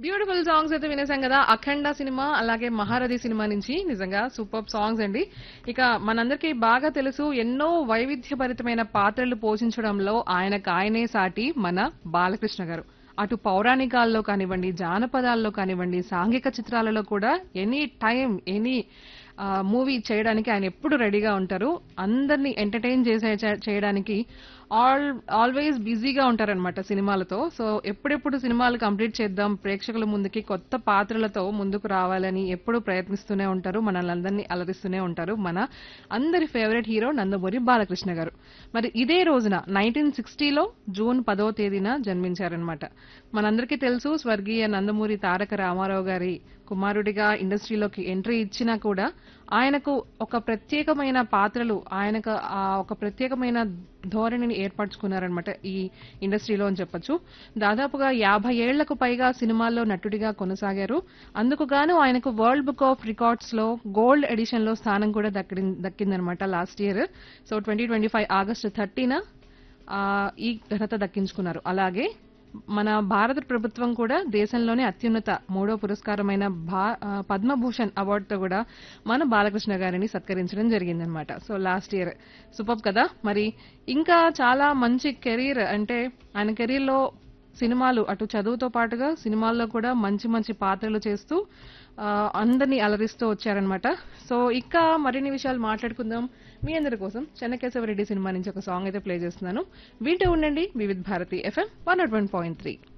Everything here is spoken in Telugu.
బ్యూటిఫుల్ సాంగ్స్ అయితే వినేసాం కదా అఖండ సినిమా అలాగే మహారథి సినిమా నుంచి నిజంగా సూపర్ సాంగ్స్ అండి ఇక మనందరికీ బాగా తెలుసు ఎన్నో వైవిధ్యభరితమైన పాత్రలు పోషించడంలో ఆయనకు ఆయనే సాటి మన బాలకృష్ణ గారు అటు పౌరాణికాల్లో కానివ్వండి జానపదాల్లో కానివ్వండి సాంఘిక చిత్రాలలో కూడా ఎనీ టైం ఎనీ మూవీ చేయడానికి ఆయన ఎప్పుడు రెడీగా ఉంటారు అందరినీ ఎంటర్టైన్ చేసే చే- చేయడానికి ఆల్ ఆల్వేస్ బిజీగా ఉంటారనమాట సినిమాలతో సో ఎప్పుడెప్పుడు సినిమాలు కంప్లీట్ చేద్దాం ప్రేక్షకుల ముందుకి కొత్త పాత్రలతో ముందుకు రావాలని ఎప్పుడు ప్రయత్నిస్తూనే ఉంటారు మనల్ని అందరినీ అలరిస్తూనే ఉంటారు మన అందరి ఫేవరెట్ హీరో నందమూరి బాలకృష్ణ గారు మరి ఇదే రోజున నైన్టీన్ సిక్స్టీలో జూన్ పదో తేదీన జన్మించారనమాట మనందరికీ తెలుసు స్వర్గీయ నందమూరి తారక రామారావు గారి కుమారుడిగా ఇండస్ట్రీలోకి ఎంట్రీ ఇచ్చినా కూడా ఆయనకు ఒక ప్రత్యేకమైన పాత్రలు ఆయనకు ఆ ఒక ప్రత్యేకమైన ధోరణిని ఏర్పరచుకున్నారనమాట ఈ ఇండస్ట్రీలో అని చెప్పొచ్చు దాదాపుగా యాభై ఏళ్లకు పైగా సినిమాల్లో నటుడిగా కొనసాగారు అందుకు గాను ఆయనకు వరల్డ్ బుక్ ఆఫ్ రికార్డ్స్ లో గోల్డ్ ఎడిషన్ లో స్థానం కూడా దక్కి దక్కిందనమాట last year so twenty twenty five August thirteen ఈ ఘనత దక్కించుకున్నారు అలాగే మన భారత ప్రభుత్వం కూడా దేశంలోనే అత్యున్నత మూడో పురస్కారమైన భా- ఆ, పద్మభూషణ్ అవార్డుతో కూడా మన బాలకృష్ణ గారిని సత్కరించడం జరిగిందనమాట సో లాస్ట్ ఇయర్ సూపర్ కదా మరి ఇంకా చాలా మంచి కెరీర్ అంటే ఆయన కెరీర్ లో సినిమాలు అటు చదువుతో పాటుగా సినిమాల్లో కూడా మంచి మంచి పాత్రలు చేస్తూ ఆ, అందరినీ అలరిస్తూ వచ్చారనమాట సో ఇంకా మరిన్ని విషయాలు మాట్లాడుకుందాం మీ అందరి కోసం చెన్నకేశవరెడ్డి సినిమా నుంచి ఒక సాంగ్ అయితే ప్లే చేస్తున్నాను వింటూ ఉండండి Vividh Bharati FM one nought one point three